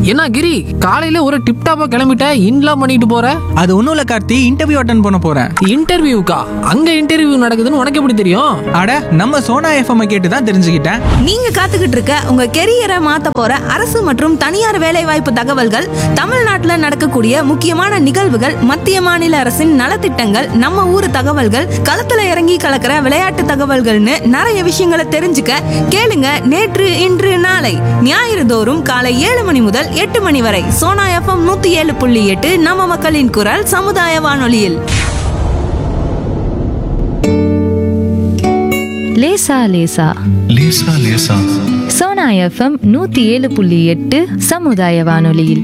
என்ன கிரி காலையில ஒரு டிப்டாப்பா கிளம்பிட்ட இன்லாம் பண்ணிட்டு போற அது ஒன்றும் இல்லை கார்த்தி இன்டர்வியூ அட்டன் பண்ண போகிறேன் இன்டர்வியூக்கா அங்க இன்டர்வியூ நடக்குதுன்னு உனக்கு எப்படி தெரியும் அட நம்ம சோனா எஃப்எம் கேட்டு தான் தெரிஞ்சுக்கிட்டேன் நீங்க காத்துக்கிட்டு இருக்க உங்க கெரியரை மாத்த போற அரசு மற்றும் தனியார் வேலைவாய்ப்பு தகவல்கள் தமிழ்நாட்டுல நடக்கக்கூடிய முக்கியமான நிகழ்வுகள் மத்திய மாநில அரசின் நலத்திட்டங்கள் நம்ம ஊர் தகவல்கள் களத்துல இறங்கி கலக்கிற விளையாட்டு தகவல்கள்னு நிறைய விஷயங்களை தெரிஞ்சுக்க கேளுங்க நேற்று இன்று நாளை ஞாயிறு தோறும் காலை ஏழு மணி முதல் எட்டு மணி வரை சோனா எஃப்எம் நூத்தி ஏழு புள்ளி எட்டு நம்ம மக்களின் குரல் சமுதாய வானொலியில் லேசா லேசா லேசா லேசா சோனா எஃப்எம் நூத்தி ஏழு புள்ளி எட்டு சமுதாய வானொலியில்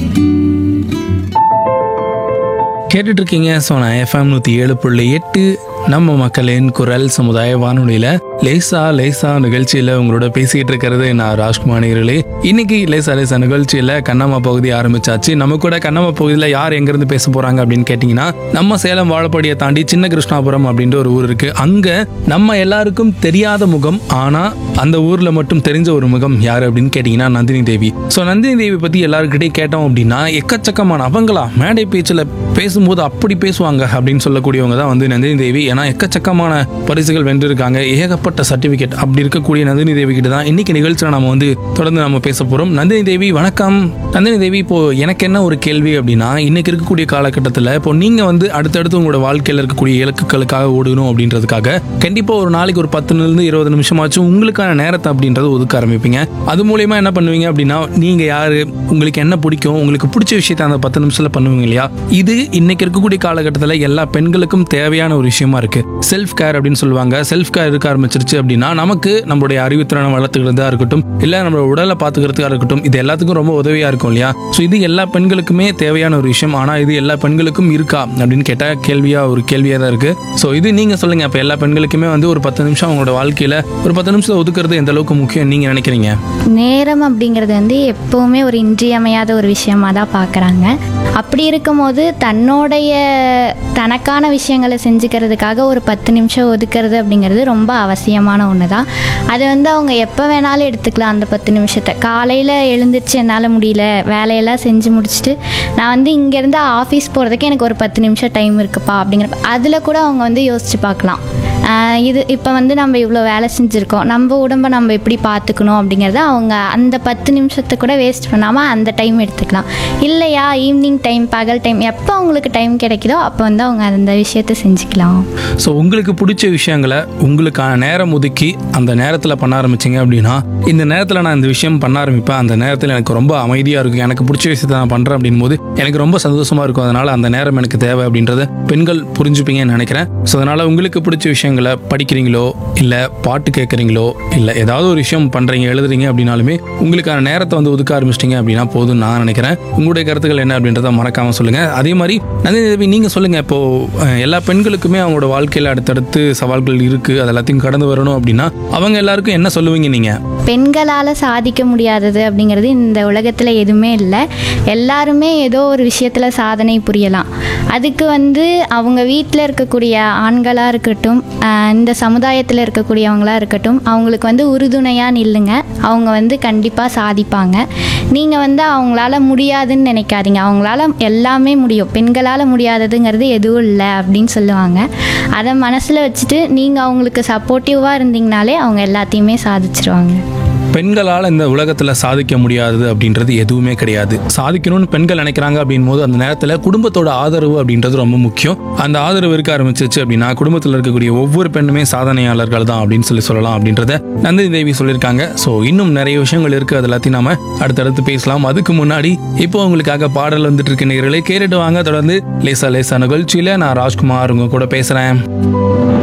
கேட்டுட்டு இருக்கீங்க சோனா எஃப்எம் நூற்றி ஏழு புள்ளி எட்டு நம்ம மக்களின் குரல் சமுதாய வானொலியில லேசா லேசா நிகழ்ச்சியில உங்களோட பேசிக்கிட்டு இருக்கிறது நான் ராஜ்குமார் நேயர்களே. இன்னைக்கு லேசா லேசா நிகழ்ச்சியில கண்ணம்மா பகுதி ஆரம்பிச்சாச்சு நம்ம கூட கண்ணம்மா பகுதியில் யார் எங்கிருந்து பேச போறாங்க அப்படின்னு கேட்டிங்கன்னா நம்ம சேலம் வாழப்பாடியை தாண்டி சின்ன கிருஷ்ணாபுரம் அப்படின்ற ஒரு ஊர் இருக்கு அங்க நம்ம எல்லாருக்கும் தெரியாத முகம் ஆனா அந்த ஊர்ல மட்டும் தெரிஞ்ச ஒரு முகம் யாரு அப்படின்னு கேட்டிங்கன்னா நந்தினி தேவி ஸோ நந்தினி தேவி பத்தி எல்லாருக்கிட்டையும் கேட்டோம் அப்படின்னா எக்கச்சக்கமான அவங்களா மேடை பேச்சில் பேசும்போது அப்படி பேசுவாங்க அப்படின்னு சொல்லக்கூடியவங்க தான் வந்து நந்தினி தேவி ஏன்னா எக்கச்சக்கமான பரிசுகள் வென்றிருக்காங்க ஏகப்பட்ட சர்டிஃபிகேட் அப்படி இருக்கக்கூடிய நந்தினி தேவி கிட்ட தான் இன்னைக்கு நிகழ்ச்சியில் நம்ம வந்து தொடர்ந்து நம்ம பேச போறோம் நந்தினி தேவி வணக்கம் நந்தினி தேவி இப்போ எனக்கு என்ன ஒரு கேள்வி அப்படின்னா இன்னைக்கு இருக்கக்கூடிய காலகட்டத்தில் இப்போ நீங்க வந்து அடுத்தடுத்து உங்களோட வாழ்க்கையில் இருக்கக்கூடிய இலக்குகளுக்காக ஓடணும் அப்படின்றதுக்காக கண்டிப்பா ஒரு நாளைக்கு ஒரு பத்துல இருந்து இருபது நிமிஷமாச்சும் உங்களுக்கான நேரத்தை அப்படின்றத ஒதுக்க ஆரம்பிப்பீங்க அது மூலயமா என்ன பண்ணுவீங்க அப்படின்னா நீங்க யாரு உங்களுக்கு என்ன பிடிக்கும் உங்களுக்கு பிடிச்ச விஷயத்த அந்த பத்து நிமிஷத்துல பண்ணுவீங்க இல்லையா இது இன்னைக்கு இருக்கக்கூடிய காலகட்டத்தில் எல்லா பெண்களுக்கும் தேவையான ஒரு விஷயமா இருக்கு செல்ஃப் கேர் அப்படின்னு சொல்லுவாங்க செல்ஃப் கேர் இருக்க ஆரம்பிச்சிருச்சு அப்படின்னா நமக்கு நம்மளுடைய அறிவுத்திறனை வளர்த்துக்கிறதா இருக்கட்டும் இல்ல நம்மளோட உடலை பார்த்துக்கிறதுக்கா இருக்கட்டும் இது எல்லாத்துக்கும் ரொம்ப உதவியா இருக்கும் இல்லையா ஸோ இது எல்லா பெண்களுக்குமே தேவையான ஒரு விஷயம் ஆனா இது எல்லா பெண்களுக்கும் இருக்கா அப்படின்னு கேட்டா கேள்வியா ஒரு கேள்வியா தான் இருக்கு ஸோ இது நீங்க சொல்லுங்க அப்ப எல்லா பெண்களுக்குமே வந்து ஒரு பத்து நிமிஷம் அவங்களோட வாழ்க்கையில ஒரு பத்து நிமிஷம் ஒதுக்குறது எந்த அளவுக்கு முக்கியம் நீங்க நினைக்கிறீங்க நேரம் அப்படிங்கிறது வந்து எப்போவுமே ஒரு இன்றியமையாத ஒரு விஷயமா தான் பார்க்குறாங்க அப்படி இருக்கும்போது தன்னுடைய தனக்கான விஷயங்களை செஞ்சுக்கிறதுக்காக ஒரு பத்து நிமிஷம் ஒதுக்கிறது அப்படிங்கிறது ரொம்ப அவசியமான ஒன்று தான் அது வந்து அவங்க எப்போ வேணாலும் எடுத்துக்கலாம் அந்த பத்து நிமிஷத்தை காலையில் எழுந்திரிச்சு என்னால் முடியல வேலையெல்லாம் செஞ்சு முடிச்சுட்டு நான் வந்து இங்கேருந்து ஆஃபீஸ் போகிறதுக்கு எனக்கு ஒரு பத்து நிமிஷம் டைம் இருக்குப்பா அப்படிங்கிறப்ப அதில் கூட அவங்க வந்து யோசிச்சு பார்க்கலாம் ஆஹ் இது இப்போ வந்து நம்ம இவ்வளோ வேலை செஞ்சுருக்கோம் நம்ம உடம்பை நம்ம எப்படி பார்த்துக்கணும் அப்படிங்கிறத அவங்க அந்த பத்து நிமிஷத்தை கூட வேஸ்ட் பண்ணாமல் அந்த டைம் எடுத்துக்கலாம் இல்லையா ஈவினிங் டைம் பகல் டைம் எப்போ அவங்களுக்கு டைம் கிடைக்குதோ அப்போ வந்து அவங்க அந்த விஷயத்தை செஞ்சுக்கலாம் ஸோ உங்களுக்கு பிடிச்ச விஷயங்களை உங்களுக்கான நேரம் ஒதுக்கி அந்த நேரத்தில் பண்ண ஆரம்பிச்சிங்க அப்படின்னா இந்த நேரத்தில் நான் இந்த விஷயம் பண்ண ஆரம்பிப்பேன் அந்த நேரத்தில் எனக்கு ரொம்ப அமைதியாக இருக்கும் எனக்கு பிடிச்ச விஷயத்தை நான் பண்ணுறேன் அப்படின் போது எனக்கு ரொம்ப சந்தோஷமாக இருக்கும் அதனால் அந்த நேரம் எனக்கு தேவை அப்படின்றத பெண்கள் புரிஞ்சுப்பீங்கன்னு நினைக்கிறேன் ஸோ அதனால் உங்களுக்கு பிடிச்ச விஷயங்களை படிக்கிறீங்களோ இல்லை பாட்டு கேட்குறீங்களோ இல்லை ஏதாவது ஒரு விஷயம் பண்ணுறீங்க எழுதுறீங்க அப்படின்னாலுமே உங்களுக்கான நேரத்தை வந்து ஒதுக்க ஆரம்பிச்சிட்டிங்க அப்படின்னா போதும் நான் நினைக்கிறேன் உங்களுடைய கருத்துக்கள் என்ன அப்படின்றத மறக்காமல் சொல்லுங்கள் அதே மாதிரி நந்தினி தேவி நீங்கள் சொல்லுங்கள் இப்போது எல்லா பெண்களுக்குமே அவங்களோட வாழ்க்கையில் அடுத்தடுத்து சவால்கள் இருக்குது அது எல்லாத்தையும் கடந்து வரணும் அப்படின்னா அவங்க எல்லாருக்கும் என்ன சொல்லுவீங்க நீங்கள் பெண்களால் சாதிக்க முடியாதது அப்படிங்கிறது இந்த உலகத்தில் எதுவுமே இல்லை எல்லாருமே ஏதோ ஒரு விஷயத்தில் சாதனை புரியலாம் அதுக்கு வந்து அவங்க வீட்டில் இருக்கக்கூடிய ஆண்களாக இருக்கட்டும் ஆஹ் இந்த சமுதாயத்தில் இருக்கக்கூடியவங்களாக இருக்கட்டும் அவங்களுக்கு வந்து உறுதுணையாக நில்லுங்க அவங்க வந்து கண்டிப்பாக சாதிப்பாங்க நீங்கள் வந்து அவங்களால முடியாதுன்னு நினைக்காதீங்க அவங்களால எல்லாமே முடியும் பெண்களால் முடியாததுங்கிறது எதுவும் இல்லை அப்படின்னு சொல்லுவாங்க அதை மனசில் வச்சுட்டு நீங்கள் அவங்களுக்கு சப்போர்ட்டிவாக இருந்தீங்கனாலே அவங்க எல்லாத்தையுமே சாதிச்சிருவாங்க பெண்களால் இந்த உலகத்தில் சாதிக்க முடியாதது அப்படின்றது எதுவுமே கிடையாது சாதிக்கணும்னு பெண்கள் நினைக்கிறாங்க அப்படின் போது அந்த நேரத்தில் குடும்பத்தோட ஆதரவு அப்படின்றது ரொம்ப முக்கியம் அந்த ஆதரவு இருக்க ஆரம்பிச்சிச்சு அப்படின்னா குடும்பத்தில் இருக்கக்கூடிய ஒவ்வொரு பெண்ணுமே சாதனையாளர்கள் தான் அப்படின்னு சொல்லி சொல்லலாம் அப்படின்றத நந்தினி தேவி சொல்லியிருக்காங்க ஸோ இன்னும் நிறைய விஷயங்கள் இருக்கு அது எல்லாத்தையும் நாம அடுத்தடுத்து பேசலாம் அதுக்கு முன்னாடி இப்போ உங்களுக்காக பாடல் வந்துட்டு இருக்க நேர்களை கேட்டுட்டு வாங்க தொடர்ந்து லேசா லேசா நிகழ்ச்சியில நான் ராஜ்குமார் உங்க கூட பேசுறேன்